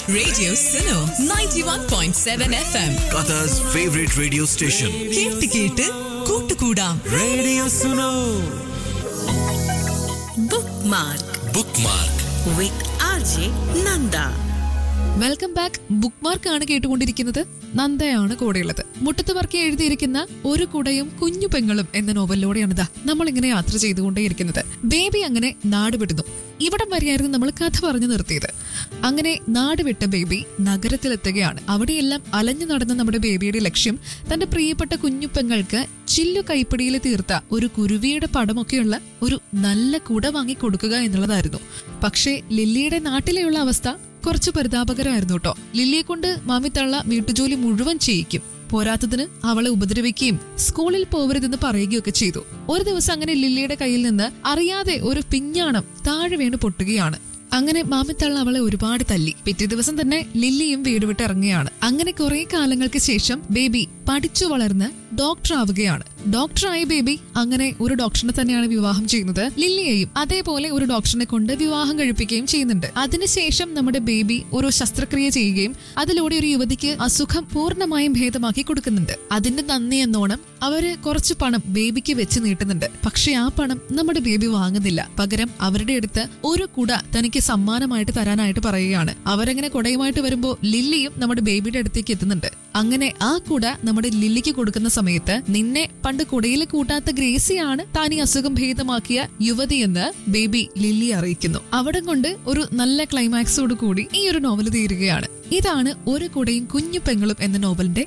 Radio Suno 91.7 FM. Qatar's favorite radio station. കേട്ട് കേട്ട് കൂട്ടുകൂടാം Radio Suno. bookmark Bookmark. with RJ Nanda. Welcome back bookmark ആണ് കേട്ടുകൊണ്ടിരിക്കുന്നത് നന്ദയാണ് കൂടെയുള്ളത് മുട്ടത്ത് വർക്കി എഴുതിയിരിക്കുന്ന ഒരു കുടയും കുഞ്ഞു പെങ്ങളും എന്ന നോവലിലൂടെയാണ് ഇതാ നമ്മൾ ഇങ്ങനെ യാത്ര ചെയ്തുകൊണ്ടേയിരിക്കുന്നത് ബേബി അങ്ങനെ നാട് വിടുന്നു ഇവിടം വരെയായിരുന്നു നമ്മൾ കഥ പറഞ്ഞു നിർത്തിയത് അങ്ങനെ നാട് വിട്ട ബേബി നഗരത്തിലെത്തുകയാണ് അവിടെയെല്ലാം അലഞ്ഞു നടന്ന നമ്മുടെ ബേബിയുടെ ലക്ഷ്യം തന്റെ പ്രിയപ്പെട്ട കുഞ്ഞു പെങ്ങൾക്ക് ചില്ലു കൈപ്പിടിയിൽ തീർത്ത ഒരു കുരുവിയുടെ പടമൊക്കെയുള്ള ഒരു നല്ല കുട വാങ്ങി കൊടുക്കുക എന്നുള്ളതായിരുന്നു പക്ഷേ ലില്ലിയുടെ നാട്ടിലെയുള്ള അവസ്ഥ കുറച്ച് പരിതാപകരമായിരുന്നു കേട്ടോ ലില്ലിയെ കൊണ്ട് മാമിത്തള്ള വീട്ടുജോലി മുഴുവൻ ചെയ്യിക്കും പോരാത്തതിന് അവളെ ഉപദ്രവിക്കുകയും സ്കൂളിൽ പോവരുതെന്ന് പറയുകയൊക്കെ ചെയ്തു ഒരു ദിവസം അങ്ങനെ ലില്ലിയുടെ കയ്യിൽ നിന്ന് അറിയാതെ ഒരു പിഞ്ഞാണം താഴെ വീണ് പൊട്ടുകയാണ് അങ്ങനെ മാമിത്തള്ള അവളെ ഒരുപാട് തല്ലി പിറ്റേ ദിവസം തന്നെ ലില്ലിയും വീട് വിട്ട് ഇറങ്ങുകയാണ് അങ്ങനെ കുറെ കാലങ്ങൾക്ക് ശേഷം ബേബി പഠിച്ചു വളർന്ന് ഡോക്ടർ ആവുകയാണ് ഡോക്ടറായ ബേബി അങ്ങനെ ഒരു ഡോക്ടറിനെ തന്നെയാണ് വിവാഹം ചെയ്യുന്നത് ലില്ലിയെയും അതേപോലെ ഒരു ഡോക്ടറിനെ കൊണ്ട് വിവാഹം കഴിപ്പിക്കുകയും ചെയ്യുന്നുണ്ട് അതിനുശേഷം നമ്മുടെ ബേബി ഒരു ശസ്ത്രക്രിയ ചെയ്യുകയും അതിലൂടെ ഒരു യുവതിക്ക് അസുഖം പൂർണ്ണമായും ഭേദമാക്കി കൊടുക്കുന്നുണ്ട് അതിന്റെ നന്ദി എന്നോണം അവര് കുറച്ച് പണം ബേബിക്ക് വെച്ച് നീട്ടുന്നുണ്ട് പക്ഷെ ആ പണം നമ്മുടെ ബേബി വാങ്ങുന്നില്ല പകരം അവരുടെ അടുത്ത് ഒരു കുട തനിക്ക് സമ്മാനമായിട്ട് തരാനായിട്ട് പറയുകയാണ് അവരങ്ങനെ കുടയുമായിട്ട് വരുമ്പോ ലില്ലിയും നമ്മുടെ ബേബിയുടെ അടുത്തേക്ക് എത്തുന്നുണ്ട് അങ്ങനെ ആ കുട നമ്മുടെ ലില്ലിക്ക് കൊടുക്കുന്ന സമയത്ത് നിന്നെ പണ്ട് കുടയിൽ കൂട്ടാത്ത ഗ്രേസിയാണ് താൻ ഈ അസുഖം ഭേദമാക്കിയ യുവതിയെന്ന് ബേബി ലില്ലി അറിയിക്കുന്നു അവിടെ കൊണ്ട് ഒരു നല്ല ക്ലൈമാക്സോട് കൂടി ഈ ഒരു നോവൽ തീരുകയാണ് ഇതാണ് ഒരു കുടയും കുഞ്ഞു പെങ്ങളും എന്ന നോവലിന്റെ